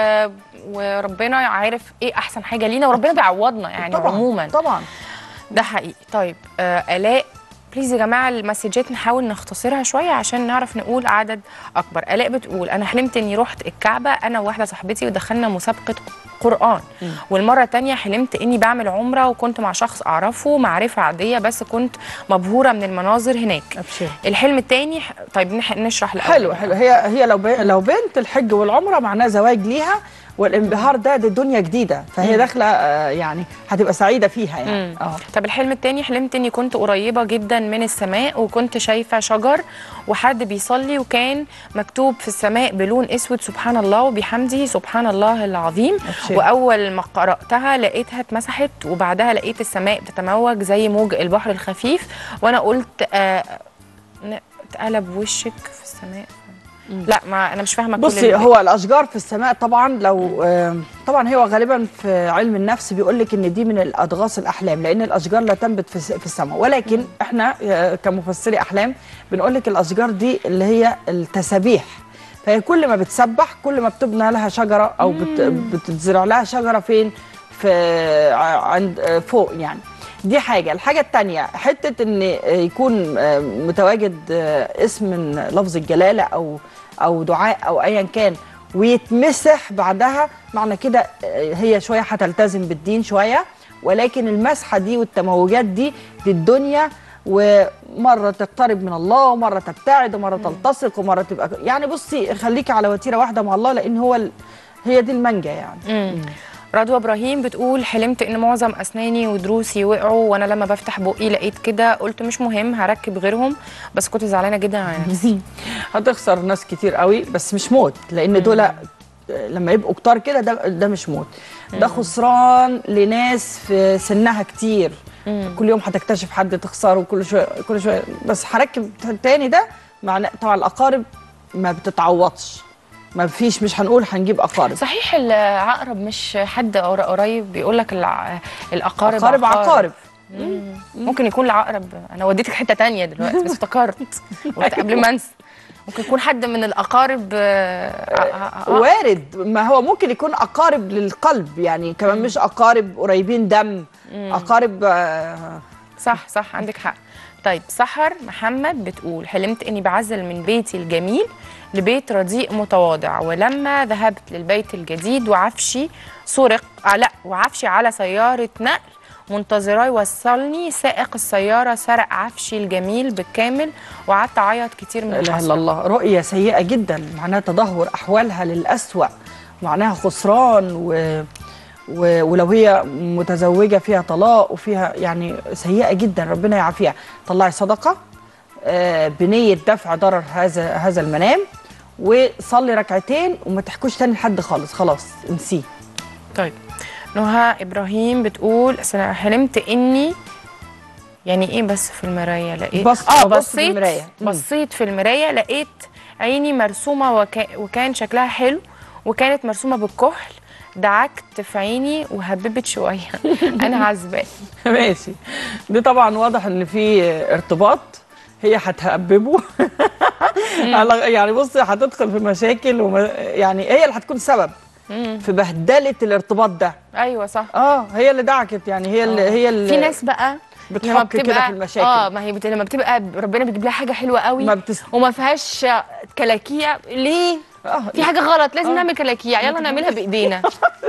وربنا عارف ايه احسن حاجه لينا وربنا بيعوضنا يعني طبعا عموما طبعا ده حقيقي طيب آه الاء بليز يا جماعه المسجات نحاول نختصرها شويه عشان نعرف نقول عدد اكبر الاء بتقول انا حلمت اني رحت الكعبه انا وواحده صاحبتي ودخلنا مسابقه قران والمره التانية حلمت اني بعمل عمره وكنت مع شخص اعرفه معرفه عاديه بس كنت مبهوره من المناظر هناك ابشري الحلم التاني طيب نح- نشرح الأول. حلو حلو هي هي لو بي لو بنت الحج والعمره معناه زواج ليها والانبهار ده دي دنيا جديده فهي داخله آه، يعني هتبقى سعيده فيها يعني مم. اه طب الحلم التاني حلمت اني كنت قريبه جدا من السماء وكنت شايفه شجر وحد بيصلي وكان مكتوب في السماء بلون اسود سبحان الله وبحمده سبحان الله العظيم أبشر. واول ما قراتها لقيتها اتمسحت وبعدها لقيت السماء بتتموج زي موج البحر الخفيف وانا قلت آه ن- اتقلب وشك في السماء لا ما انا مش فاهمه كل بصي اللي- هو الاشجار في السماء طبعا لو آه، طبعا هو غالبا في علم النفس بيقول لك ان دي من الاضغاث الاحلام لان الاشجار لا تنبت في الس- في السماء ولكن احنا آه، كمفسري احلام بنقول لك الاشجار دي اللي هي التسابيح فهي كل ما بتسبح كل ما بتبنى لها شجره او بت بتزرع لها شجره فين في ع- عند آه، فوق يعني دي حاجه الحاجه الثانيه حته ان يكون آه، متواجد آه، اسم من لفظ الجلاله او او دعاء او ايا كان ويتمسح بعدها معنى كده آه، هي شويه هتلتزم بالدين شويه ولكن المسحه دي والتموجات دي دي الدنيا ومره تقترب من الله ومره تبتعد ومره تلتصق ومره تبقى يعني بصي خليكي على وتيره واحده مع الله لان هو ال... هي دي المانجا يعني مم. رضوى ابراهيم بتقول حلمت ان معظم اسناني ودروسي وقعوا وانا لما بفتح بقي لقيت كده قلت مش مهم هركب غيرهم بس كنت زعلانه جدا على نفسي هتخسر ناس كتير قوي بس مش موت لان دول لما يبقوا كتار كده ده ده مش موت ده خسران لناس في سنها كتير كل يوم هتكتشف حد تخسره كل شويه كل شويه بس هركب تاني ده معناه طبعا الاقارب ما بتتعوضش ما فيش مش هنقول هنجيب اقارب صحيح العقرب مش حد قر- قريب بيقول لك الع... الاقارب اقارب عقارب مم. ممكن يكون العقرب انا وديتك حته تانية دلوقتي بس افتكرت قلت قبل ما انسى ممكن يكون حد من الاقارب آه، ع- ع- وارد ما هو ممكن يكون اقارب للقلب يعني كمان مش اقارب قريبين دم اقارب آه، صح صح عندك حق طيب سحر محمد بتقول حلمت اني بعزل من بيتي الجميل لبيت رديء متواضع ولما ذهبت للبيت الجديد وعفشي سرق آه لا وعفشي على سيارة نقل منتظراه يوصلني سائق السيارة سرق عفشي الجميل بالكامل وقعدت اعيط كتير من لا اله الا الحسرة الله رؤيه سيئه جدا معناها تدهور احوالها للاسوا معناها خسران و... و... ولو هي متزوجه فيها طلاق وفيها يعني سيئه جدا ربنا يعافيها طلعي صدقه آه، بنيه دفع ضرر هذا هذا المنام وصلي ركعتين وما تحكوش تاني لحد خالص خلاص انسيه طيب نهى ابراهيم بتقول أصل أنا حلمت اني يعني ايه بس في المرايه لقيت بص- اه ببص في بصيت المراية. مم. بصيت في المرايه لقيت عيني مرسومه وكا وكان شكلها حلو وكانت مرسومه بالكحل دعكت في عيني وهببت شويه انا عزباء ماشي دي طبعا واضح ان في ارتباط هي هتهببه على- يعني بصي هتدخل في مشاكل وما يعني هي اللي هتكون سبب في بهدله الارتباط ده ايوه صح اه هي اللي دعكت يعني هي اللي هي اللي في ناس بقى بتحك لما كده بتبقى- في المشاكل. اه ما هي بت... لما بتبقى ربنا بيجيب لها حاجه حلوه قوي ما بتس... وما فيهاش كلاكيع ليه آه في حاجه غلط لازم نعمل كلاكيع يلا نعملها بايدينا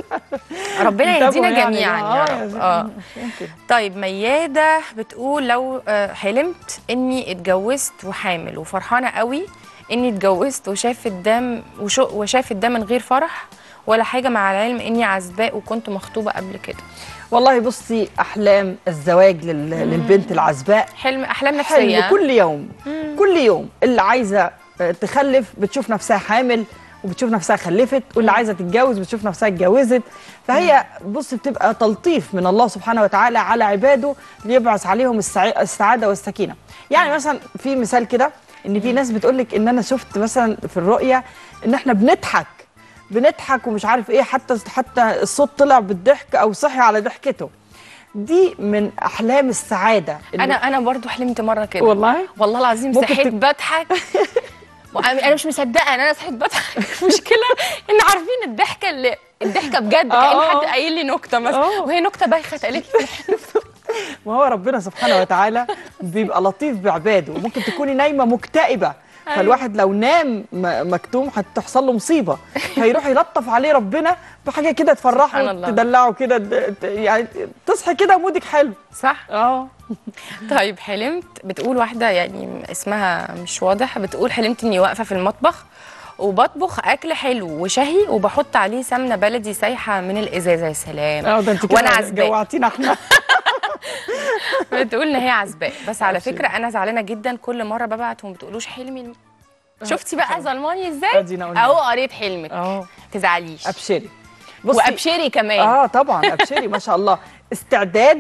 ربنا انتبهوا يهدينا يعني. جميعا آه، يا يا رب زلمة. اه يمكن. طيب ميادة بتقول لو آه، حلمت اني اتجوزت وحامل وفرحانة قوي اني اتجوزت وشافت ده وشو- وشافت ده من غير فرح ولا حاجة مع العلم اني عزباء وكنت مخطوبة قبل كده والله بصي احلام الزواج لل... للبنت العزباء حلم احلام حلم نفسية كل يوم كل يوم اللي عايزه آه، تخلف بتشوف نفسها حامل وبتشوف نفسها خلفت واللي عايزه تتجوز بتشوف نفسها اتجوزت فهي بص بتبقى تلطيف من الله سبحانه وتعالى على عباده ليبعث عليهم السعي- السعاده والسكينه يعني مثلا في مثال كده ان في ناس بتقول لك ان انا شفت مثلا في الرؤيه ان احنا بنضحك بنضحك ومش عارف ايه حتى حتى الصوت طلع بالضحك او صحي على ضحكته دي من احلام السعاده إن- انا انا برضو حلمت مره كده والله؟ والله العظيم ممكن صحيت تب- بضحك انا مش مصدقه ان انا صحيت بضحك المشكله ان عارفين الضحكه اللي الضحكه بجد كان آه، حد آه. قايل لي نكته مثلا آه. وهي نكته بايخه اتقالت لي في الحلم ما هو ربنا سبحانه وتعالى بيبقى لطيف بعباده وممكن تكوني نايمه مكتئبه فالواحد لو نام م- مكتوم هتحصل له مصيبه فيروح يلطف عليه ربنا بحاجه كده تفرحه سبحان الله. تدلعه كده د- ت- يعني تصحي كده مودك حلو صح اه طيب حلمت بتقول واحده يعني اسمها مش واضح بتقول حلمت اني واقفه في المطبخ وبطبخ اكل حلو وشهي وبحط عليه سمنه بلدي سايحه من الازازه يا سلام اه ده انت وانا كده عزباء جوعتينا احنا بتقول ان هي عزباء بس على أبشري. فكره انا زعلانه جدا كل مره ببعت وما بتقولوش حلمي الم- شفتي بقى ظلماني ازاي أدينا قلنا. اهو قريت حلمك اه تزعليش ابشري بصي وابشري كمان اه طبعا ابشري ما شاء الله استعداد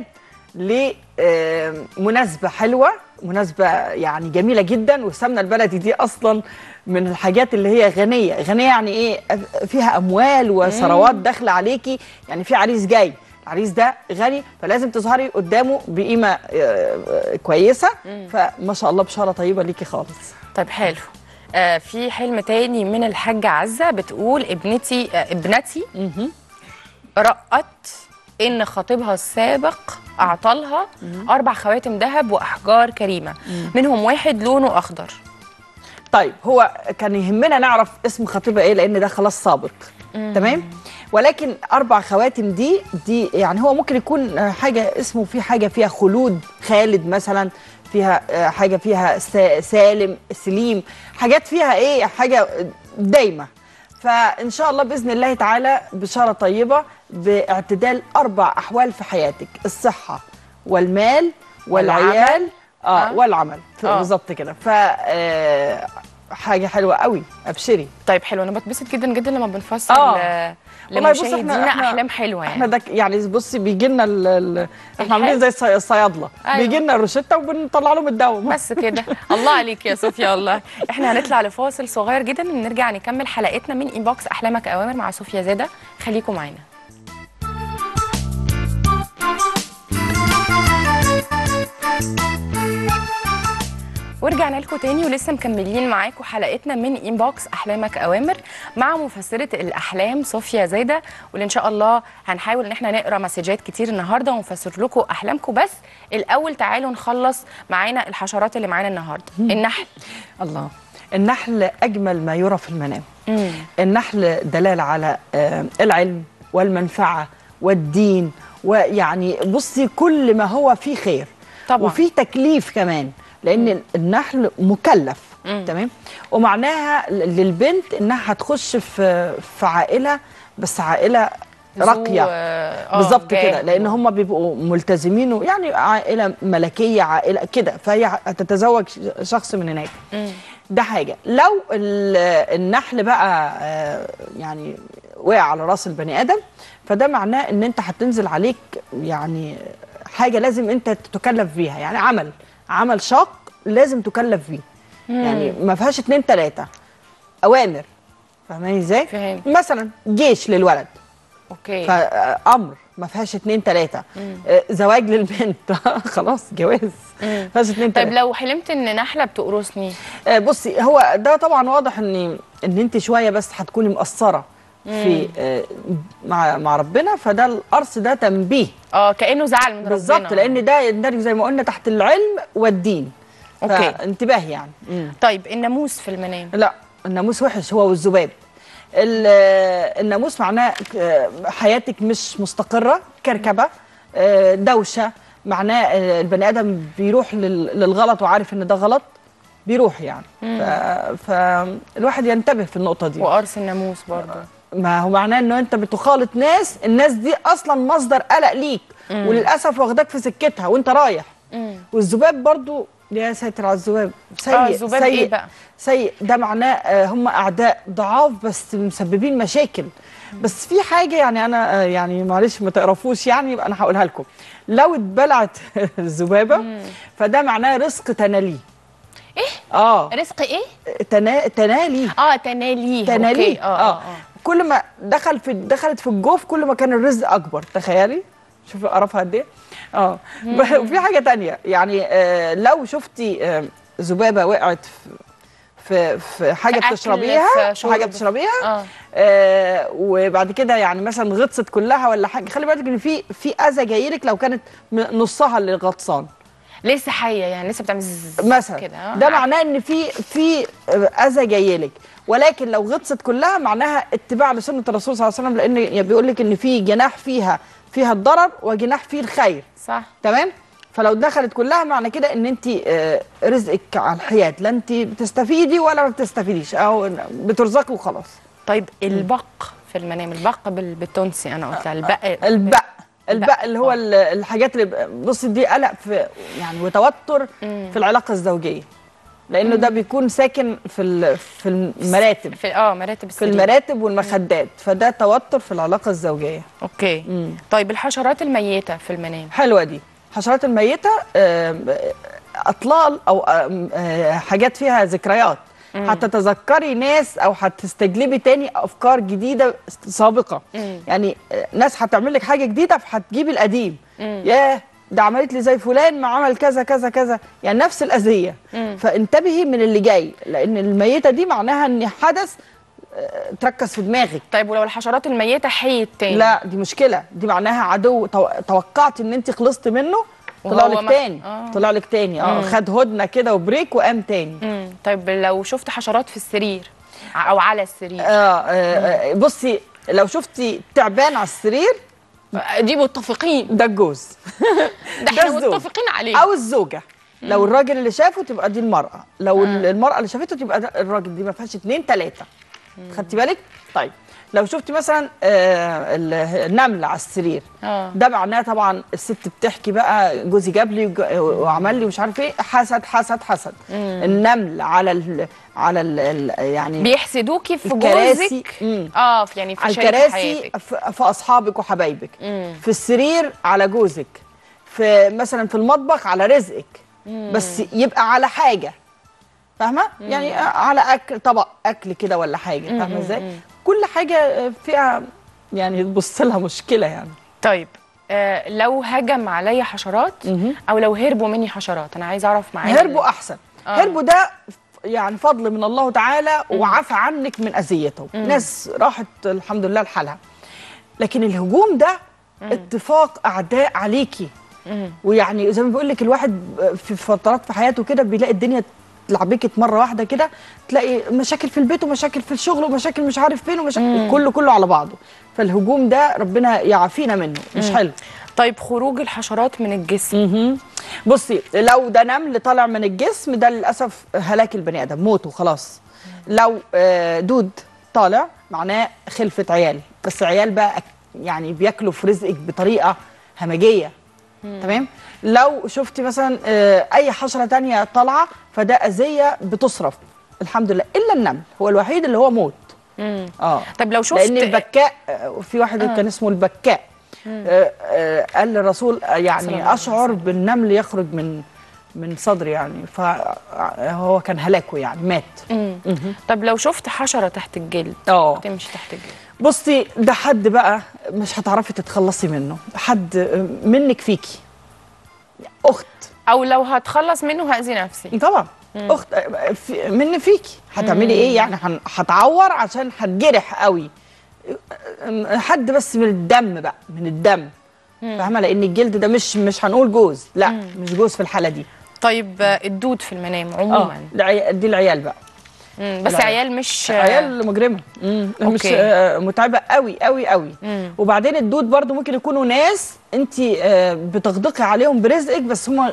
لمناسبه حلوه مناسبه يعني جميله جدا والسمنه البلدي دي اصلا من الحاجات اللي هي غنيه غنيه يعني ايه فيها اموال وثروات داخله عليكي يعني في عريس جاي العريس ده غني فلازم تظهري قدامه بقيمه آه، آه، كويسه فما شاء الله بشاره طيبه ليكي خالص طيب حلو آه في حلم تاني من الحاجة عزة بتقول ابنتي آه ابنتي رأت إن خطيبها السابق أعطالها أربع خواتم ذهب وأحجار كريمة منهم واحد لونه أخضر طيب هو كان يهمنا نعرف اسم خطيبها ايه لان ده خلاص سابق تمام ولكن اربع خواتم دي دي يعني هو ممكن يكون آه، حاجه اسمه في حاجه فيها خلود خالد مثلا فيها آه، حاجه فيها سا- سالم سليم حاجات فيها ايه حاجه دايمه فان شاء الله باذن الله تعالى بشاره طيبه باعتدال اربع احوال في حياتك الصحه والمال والعيال اه آه. والعمل آه. بالظبط كده ف آه، حاجه حلوه قوي ابشري طيب حلو أنا بتبسط جدا جدا لما بنفسر آه. آه. والله بص لمشاهدينا أحلام حلوة يعني احنا ده يعني بصي بيجي لنا ال- ال- احنا الحل؟ عاملين زي الصي- الصيادله أيوة. بيجي لنا الروشته وبنطلع لهم الدواء بس كده الله عليك يا صوفيا والله احنا هنطلع لفاصل صغير جدا ونرجع نكمل حلقتنا من انبوكس احلامك اوامر مع صوفيا زاده خليكم معانا ورجعنا لكم تاني ولسه مكملين معاكم حلقتنا من انبوكس احلامك اوامر مع مفسره الاحلام صوفيا زاده واللي ان شاء الله هنحاول ان احنا نقرا مسجات كتير النهارده ونفسر لكم احلامكم بس الاول تعالوا نخلص معانا الحشرات اللي معانا النهارده النحل الله النحل اجمل ما يرى في المنام النحل دلاله على آه، العلم والمنفعه والدين ويعني بصي كل ما هو فيه خير طبعاً. وفيه تكليف كمان لان النحل مكلف تمام ومعناها للبنت انها هتخش في في عائله بس عائله ذو، راقيه آه، آه، بالظبط جاه. كده لان هم بيبقوا ملتزمين ويعني عائله ملكيه عائله كده فهي هتتزوج شخص من هناك ده حاجه لو ال- النحل بقى آه، يعني وقع على راس البني ادم فده معناه ان انت هتنزل عليك يعني حاجه لازم انت تكلف بيها يعني عمل عمل شاق لازم تكلف بيه يعني ما فيهاش اتنين تلاته اوامر فاهماني ازاي؟ فهمت. مثلا جيش للولد اوكي فامر ما فيهاش اتنين تلاته آه، زواج للبنت خلاص جواز ما فيهاش اتنين طيب تلاته لو حلمت ان نحله بتقرصني آه، بصي هو ده طبعا واضح ان ان انت شويه بس هتكوني مقصره في آه، مع مع ربنا فده القرص ده تنبيه اه كانه زعل من ربنا بالظبط لان ده يندرج زي ما قلنا تحت العلم والدين أوكي. فانتباه يعني مم. طيب الناموس في المنام لا الناموس وحش هو والذباب ال- آه، الناموس معناه آه، حياتك مش مستقره كركبه آه، دوشه معناه آه، البني ادم بيروح لل- للغلط وعارف ان ده غلط بيروح يعني ف- فالواحد ينتبه في النقطه دي وقرص الناموس برضو ما هو معناه انه انت بتخالط ناس الناس دي اصلا مصدر قلق ليك وللاسف واخداك في سكتها وانت رايح والذباب برضو يا ساتر على الذباب سيء اه الذباب سيء ايه بقى سيء ده معناه آه، هم اعداء ضعاف بس مسببين مشاكل بس في حاجه يعني انا آه، يعني معلش ما تقرفوش يعني يبقى انا هقولها لكم لو اتبلعت الذبابه فده معناه رزق تناليه ايه اه رزق ايه تنا... تنالي اه تناليه تناليه أوكي. اه اه, آه. كل ما دخل في دخلت في الجوف كل ما كان الرزق اكبر تخيلي شوفي قرفها قد ايه اه وفي حاجه تانية يعني آه لو شفتي آه ذبابه وقعت في في, في حاجه في أكل، بتشربيها في في حاجه شرب. بتشربيها اه آه وبعد كده يعني مثلا غطست كلها ولا حاجه خلي بالك ان في في اذى جاي لك لو كانت م- نصها اللي غطسان لسه حيه يعني لسه بتعمل زز مثلا كده آه. ده معناه ان في في اذى جاي لك ولكن لو غطست كلها معناها اتباع لسنه الرسول صلى الله عليه وسلم لان بيقول لك ان في جناح فيها فيها الضرر وجناح فيه الخير صح تمام فلو دخلت كلها معنى كده ان انت آه، رزقك على الحياه لا انت بتستفيدي ولا ما بتستفيديش او بترزقي وخلاص طيب البق في المنام البق بال- بالتونسي انا قلتها البق البق البق اللي هو آه. ال- الحاجات اللي ب- بصي دي قلق في يعني وتوتر في العلاقه الزوجيه لانه ده بيكون ساكن في ال- في المراتب في اه مراتب في السرير المراتب والمخدات فده توتر في العلاقه الزوجيه اوكي مم. طيب الحشرات الميته في المنام حلوه دي الحشرات الميته آم، آه، اطلال او آم، آه، حاجات فيها ذكريات هتتذكري ناس او هتستجلبي تاني افكار جديده سابقه مم. يعني آه، ناس هتعمل لك حاجه جديده فهتجيبي القديم ياه ده عملت لي زي فلان ما عمل كذا كذا كذا يعني نفس الاذيه فانتبهي من اللي جاي لان الميته دي معناها ان حدث آه، تركز في دماغك طيب ولو الحشرات الميته حيت تاني لا دي مشكله دي معناها عدو تو- توقعت ان انت خلصت منه طلع وهو لك ما- تاني آه. طلع لك تاني اه خد هدنه كده وبريك وقام تاني مم. طيب لو شفت حشرات في السرير ع- او على السرير آه آه آه، بصي لو شفتي تعبان على السرير دي متفقين ده الجوز ده احنا الزوج. متفقين عليه او الزوجه لو الراجل اللي شافه تبقى دي المراه لو المراه اللي شافته تبقى ده الراجل دي ما فيهاش اتنين تلاته خدتي بالك طيب لو شفتي مثلا آه ال- النمل على السرير اه ده معناه طبعا الست بتحكي بقى جوزي جاب لي وج- وعمل لي مش عارف ايه حسد حسد حسد النمل على ال على ال ال يعني بيحسدوكي في الكراسي. جوزك مم. اه في يعني في على شريك الكراسي حياتك في في اصحابك وحبايبك مم. في السرير على جوزك في مثلا في المطبخ على رزقك بس يبقى على حاجه فاهمه يعني على اكل طبق اكل كده ولا حاجه فاهمه ازاي كل حاجه فيها يعني تبص لها مشكله يعني طيب آه لو هجم عليا حشرات مهم. او لو هربوا مني حشرات انا عايزه اعرف معايا هربوا احسن آه. هربوا ده يعني فضل من الله تعالى وعفى عنك من اذيته ناس راحت الحمد لله لحالها لكن الهجوم ده اتفاق اعداء عليكي مم. ويعني زي ما بقول لك الواحد في فترات في حياته كده بيلاقي الدنيا تلعبكت مره واحده كده تلاقي مشاكل في البيت ومشاكل في الشغل ومشاكل مش عارف فين ومشاكل كله كله على بعضه فالهجوم ده ربنا يعافينا منه مش حلو طيب خروج الحشرات من الجسم مهم. بصي لو ده نمل طالع من الجسم ده للاسف هلاك البني ادم موته خلاص لو آه، دود طالع معناه خلفه عيال بس عيال بقى أك- يعني بياكلوا في رزقك بطريقه همجيه تمام لو شفتي مثلا آه، اي حشره تانية طالعه فده اذيه بتصرف الحمد لله الا النمل هو الوحيد اللي هو موت مم. اه طب لو شفت لان البكاء آه، في واحد كان اسمه البكاء آه، آه، قال للرسول آه، صلى الله يعني عليه اشعر بالنمل يخرج من من صدري يعني فهو كان هلاكه يعني مات مم. طب لو شفت حشره تحت الجلد اه تمشي تحت الجلد بصي ده حد بقى مش هتعرفي تتخلصي منه حد آه، منك فيكي اخت او لو هتخلص منه هاذي نفسي طبعا اخت آه، في- مني فيكي هتعملي ايه يعني هن- هتعور عشان هتجرح قوي آه، حد بس من الدم بقى من الدم فاهمه لان الجلد ده مش مش هنقول جوز لا مش جوز في الحاله دي طيب آه، الدود في المنام عموما العي- دي العيال بقى مم. بس لا. عيال مش عيال مجرمه مم. مش أوكي. آه، متعبه قوي قوي قوي مم. وبعدين الدود برضو ممكن يكونوا ناس انت بتغدقي عليهم برزقك بس هم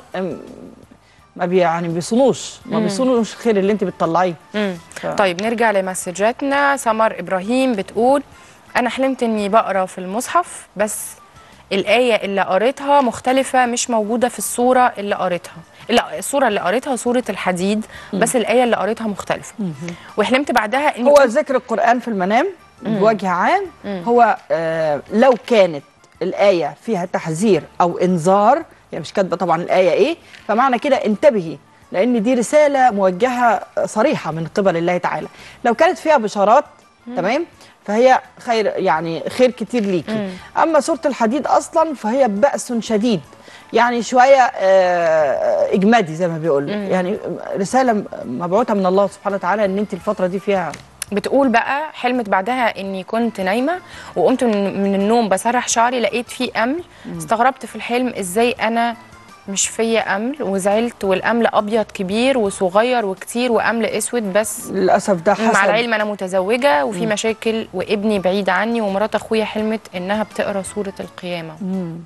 ما بي يعني بيصونوش ما بيصونوش خير اللي انت بتطلعيه مم. ف- طيب نرجع لمسجاتنا سمر ابراهيم بتقول انا حلمت اني بقرا في المصحف بس الآية اللي قريتها مختلفة مش موجودة في الصورة اللي قريتها لا الصوره اللي قريتها صوره الحديد بس الايه اللي قريتها مختلفه وحلمت بعدها اني هو كنت- ذكر القرآن في المنام بوجه عام هو آه لو كانت الآية فيها تحذير أو إنذار يعني مش كاتبة طبعا الآية إيه فمعنى كده انتبهي لأن دي رسالة موجهة صريحة من قبل الله تعالى لو كانت فيها بشارات تمام فهي خير يعني خير كتير ليكي أما سورة الحديد أصلا فهي بأس شديد يعني شوية آه، إجمادي زي ما بيقول يعني رسالة مبعوثة من الله سبحانه وتعالى إن أنت الفترة دي فيها بتقول بقى حلمت بعدها اني كنت نايمه وقمت من, من النوم بسرح شعري لقيت فيه امل استغربت في الحلم ازاي انا مش فيا امل وزعلت والامل ابيض كبير وصغير وكتير وامل اسود بس للاسف ده حسب مع العلم انا متزوجه وفي مشاكل وابني بعيد عني ومرات اخويا حلمت انها بتقرا سوره القيامه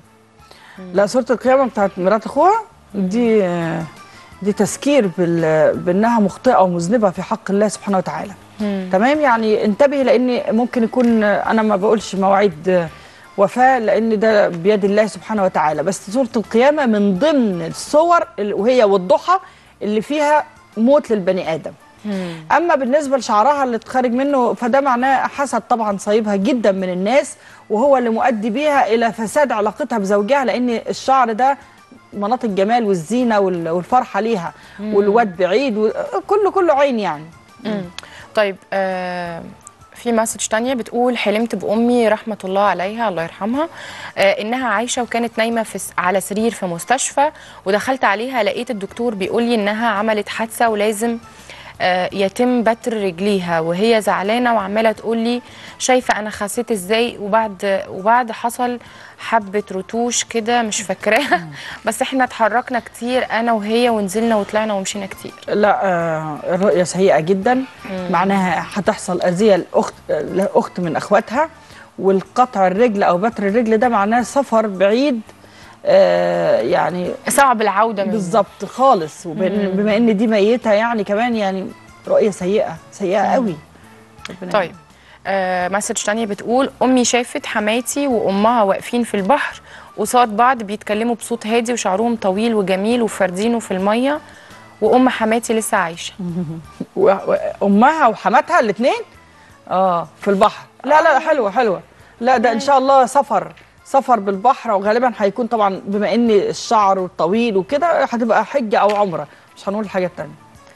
لا سوره القيامه بتاعت مرات اخوها دي دي تذكير بال... بانها مخطئه ومذنبه في حق الله سبحانه وتعالى تمام يعني انتبهي لان ممكن يكون انا ما بقولش مواعيد وفاه لان ده بيد الله سبحانه وتعالى بس سوره القيامه من ضمن الصور ال- وهي والضحى اللي فيها موت للبني ادم اما بالنسبه لشعرها اللي اتخرج منه فده معناه حسد طبعا صايبها جدا من الناس وهو اللي مؤدي بيها الى فساد علاقتها بزوجها لان الشعر ده مناط الجمال والزينه وال- والفرحه ليها والواد بعيد و- كله كله عين يعني طيب آه في مسج تانية بتقول حلمت بأمي رحمة الله عليها الله يرحمها آه إنها عايشة وكانت نايمة في س- على سرير في مستشفى ودخلت عليها لقيت الدكتور بيقول لي إنها عملت حادثة ولازم آه يتم بتر رجليها وهي زعلانة وعمالة تقول لي شايفة أنا خسيت إزاي وبعد وبعد حصل حبة رتوش كده مش فاكراها بس إحنا اتحركنا كتير أنا وهي ونزلنا وطلعنا ومشينا كتير لا آه، الرؤية سيئة جدا معناها هتحصل أذية لأخت لأخت من أخواتها والقطع الرجل أو بتر الرجل ده معناه سفر بعيد آه، يعني صعب العودة منه بالظبط خالص وبما بما ان دي ميته يعني كمان يعني رؤيه سيئه سيئه قوي ربنا طيب آه مسج تانية بتقول أمي شافت حماتي وأمها واقفين في البحر قصاد بعض بيتكلموا بصوت هادي وشعرهم طويل وجميل وفاردينه في المية وأم حماتي لسه عايشة و- وامها وحماتها الاثنين اه في البحر لا لا لا حلوه حلوه لا ده ان شاء الله سفر سفر بالبحر وغالبا هيكون طبعا بما ان الشعر طويل وكده هتبقى حجه او عمره مش هنقول حاجه تانية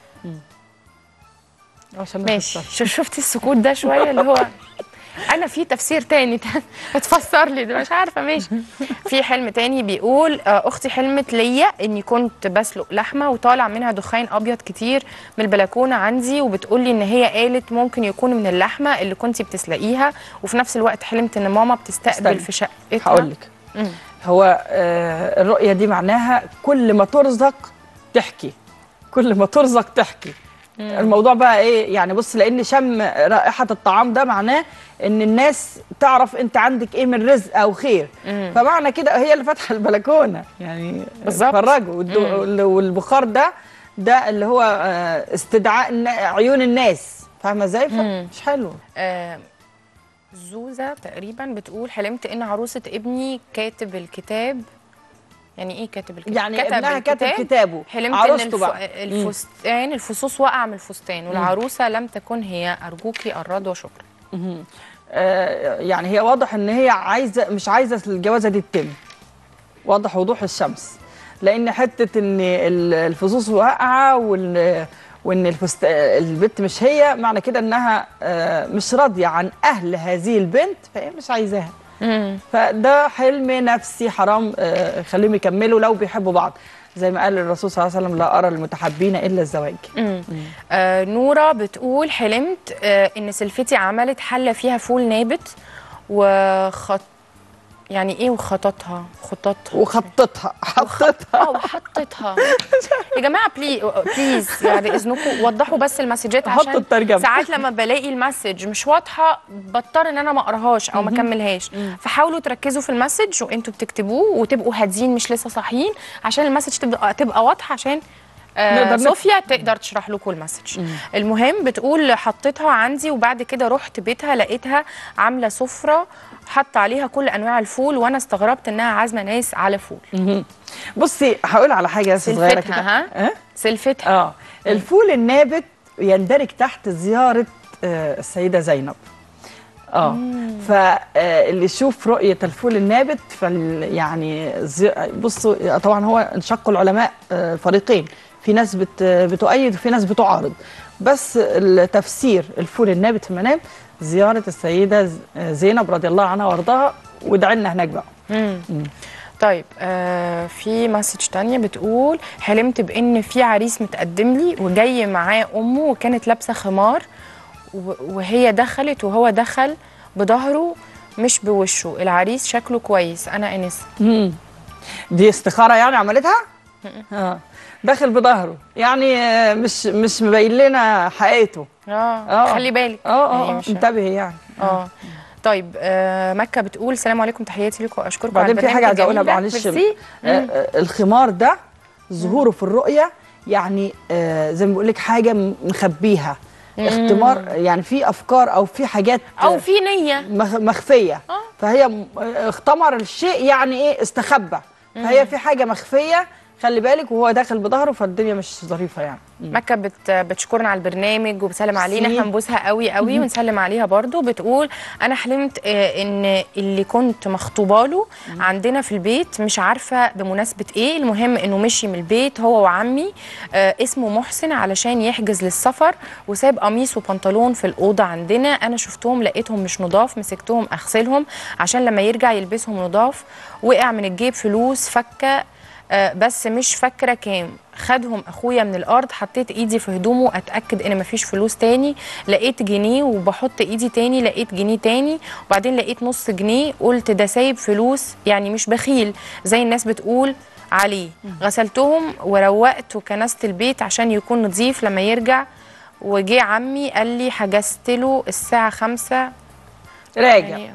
عشان ما ماشي نخسرش. شو- شفتي السكوت ده شوية اللي هو أنا في تفسير تاني اتفسر لي ده مش عارفة ماشي في حلم تاني بيقول آه، أختي حلمت ليا إني كنت بسلق لحمة وطالع منها دخان أبيض كتير من البلكونة عندي وبتقول لي إن هي قالت ممكن يكون من اللحمة اللي كنتي بتسلقيها وفي نفس الوقت حلمت إن ماما بتستقبل استني. في شقتها هقول لك هو آه الرؤيه دي معناها كل ما ترزق تحكي كل ما ترزق تحكي الموضوع بقى ايه يعني بص لان شم رائحه الطعام ده معناه ان الناس تعرف انت عندك ايه من رزق او خير فمعنى كده هي اللي فاتحه البلكونه يعني بالظبط. اتفرجوا والدو- والبخار ده ده اللي هو آه، استدعاء النا- عيون الناس فاهمه ازاي مش حلو آه، زوزة تقريبا بتقول حلمت ان عروسة ابني كاتب الكتاب يعني ايه كاتب الكتاب؟ يعني ابنها كاتب الكتاب. كتابه حلمت ان عروسته الف... بقى الفستان الفصوص وقع من الفستان والعروسة لم تكن هي ارجوكي الرضا وشكرا آه، يعني هي واضح ان هي عايزه مش عايزه الجوازه دي تتم واضح وضوح الشمس لان حته ان ال- الفصوص واقعه وان وان الفست... البنت مش هي معنى كده انها آه، مش راضيه عن اهل هذه البنت فهي مش عايزاها فده حلم نفسي حرام آه، خليهم يكملوا لو بيحبوا بعض زي ما قال الرسول صلى الله عليه وسلم لا ارى المتحبين الا الزواج آه نورة بتقول حلمت آه ان سلفتي عملت حلة فيها فول نابت وخط يعني ايه وخططها خططها وخطتها حطتها اه وحطتها يا جماعه بلي بليز يعني باذنكم وضحوا بس المسجات حطوا عشان الترجمة. ساعات لما بلاقي المسج مش واضحه بضطر ان انا ما اقراهاش او ما اكملهاش فحاولوا تركزوا في المسج وانتوا بتكتبوه وتبقوا هادين مش لسه صاحيين عشان المسج تبقى تبقى واضحه عشان آه نقدر نف- صوفيا تقدر تشرح لكم المسج المهم بتقول حطيتها عندي وبعد كده رحت بيتها لقيتها عامله سفره حط عليها كل انواع الفول وانا استغربت انها عازمه ناس على فول بصي هقول على حاجه بس صغيره كده سلفتها ها أه؟ سلفتها اه الفول النابت يندرج تحت زياره آه، السيده زينب اه فاللي يشوف رؤيه الفول النابت فال يعني زي بصوا طبعا هو انشق العلماء آه، فريقين في ناس بت بتؤيد وفي ناس بتعارض بس التفسير الفول النابت في المنام زياره السيده ز- زينب رضي الله عنها وارضاها وادعي لنا هناك بقى طيب آه في مسج تانية بتقول حلمت بان في عريس متقدم لي وجاي معاه امه وكانت لابسه خمار و- وهي دخلت وهو دخل بظهره مش بوشه العريس شكله كويس انا انسه دي استخاره يعني عملتها اه داخل بظهره يعني آه، مش مش مبين لنا حقيقته اه آه. خلي بالك اه يعني اه مش- انتبهي يعني اه طيب آه مكه بتقول السلام عليكم تحياتي لكم واشكركم بعدين في حاجه عايزه اقولها الجميلة. معلش ميرسي. آه، آه، الخمار ده ظهوره في الرؤيه يعني آه زي ما بقول لك حاجه م- مخبيها اختمار يعني في افكار او في حاجات او في نيه مخ- مخفيه آه. فهي م- اختمر الشيء يعني ايه استخبى فهي في حاجه مخفيه خلي بالك وهو داخل بظهره فالدنيا مش ظريفه يعني مكة بت بتشكرنا على البرنامج وبتسلم علينا ميرسي. احنا بنبوسها قوي قوي ونسلم عليها برضو بتقول انا حلمت آه، ان اللي كنت مخطوبه له عندنا في البيت مش عارفه بمناسبه ايه المهم انه مشي من البيت هو وعمي آه، اسمه محسن علشان يحجز للسفر وساب قميص وبنطلون في الاوضه عندنا انا شفتهم لقيتهم مش نضاف مسكتهم اغسلهم عشان لما يرجع يلبسهم نضاف وقع من الجيب فلوس فكه آه، بس مش فاكره كام خدهم اخويا من الارض حطيت ايدي في هدومه اتاكد ان مفيش فلوس تاني لقيت جنيه وبحط ايدي تاني لقيت جنيه تاني وبعدين لقيت نص جنيه قلت ده سايب فلوس يعني مش بخيل زي الناس بتقول عليه غسلتهم وروقت وكنست البيت عشان يكون نظيف لما يرجع وجه عمي قال لي حجزت له الساعه خمسة راجع يعني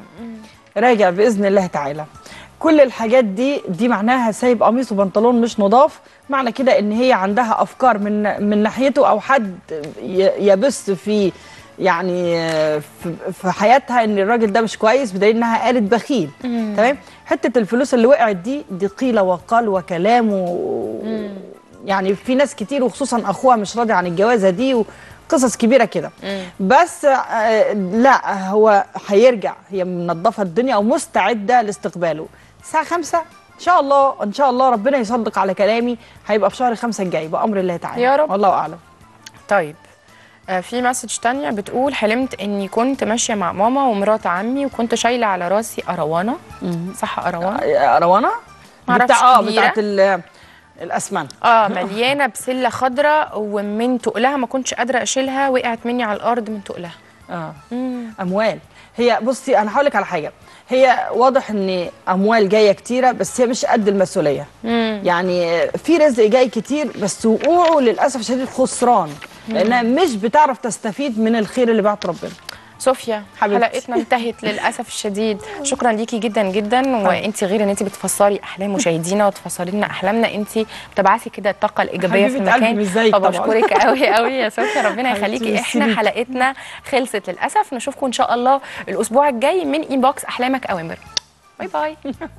راجع باذن الله تعالى كل الحاجات دي دي معناها سايب قميص وبنطلون مش نضاف معنى كده ان هي عندها افكار من من ناحيته او حد ي- يبث في يعني في- في حياتها ان الراجل ده مش كويس بدليل انها قالت بخيل تمام حته الفلوس اللي وقعت دي دي قيل وقال وكلام و... يعني في ناس كتير وخصوصا اخوها مش راضي عن الجوازه دي وقصص كبيره كده بس آه، لا هو هيرجع هي منظفه الدنيا ومستعده لاستقباله الساعه خمسة ان شاء الله ان شاء الله ربنا يصدق على كلامي هيبقى في شهر خمسة الجاي بامر الله تعالى يا رب. والله اعلم طيب آه، في مسج تانية بتقول حلمت اني كنت ماشيه مع ماما ومرات عمي وكنت شايله على راسي اروانه صح اروانه آه، روانه معرفش بتاع اه كبيرة. بتاعت ال- الاسمنت اه مليانه بسله خضراء ومن تقلها ما كنتش قادره اشيلها وقعت مني على الارض من تقلها اه اموال هي بصي انا هقول لك على حاجه هي واضح ان اموال جايه كتيره بس هي مش قد المسؤوليه يعني في رزق جاي كتير بس وقوعه للاسف الشديد خسران لانها مش بتعرف تستفيد من الخير اللي بعت ربنا صوفيا حبيبتي. حلقتنا انتهت للاسف الشديد شكرا ليكي جدا جدا وانت غير ان انت بتفسري احلام مشاهدينا وتفسري لنا احلامنا انت بتبعثي كده الطاقه الايجابيه في حبيبة قلبي المكان مش زيك طبعاً. فبشكرك قوي قوي يا صوفيا ربنا حبيبتي، يخليكي ميرسي احنا ليكي. حلقتنا خلصت للاسف نشوفكم ان شاء الله الاسبوع الجاي من انبوكس احلامك اوامر باي باي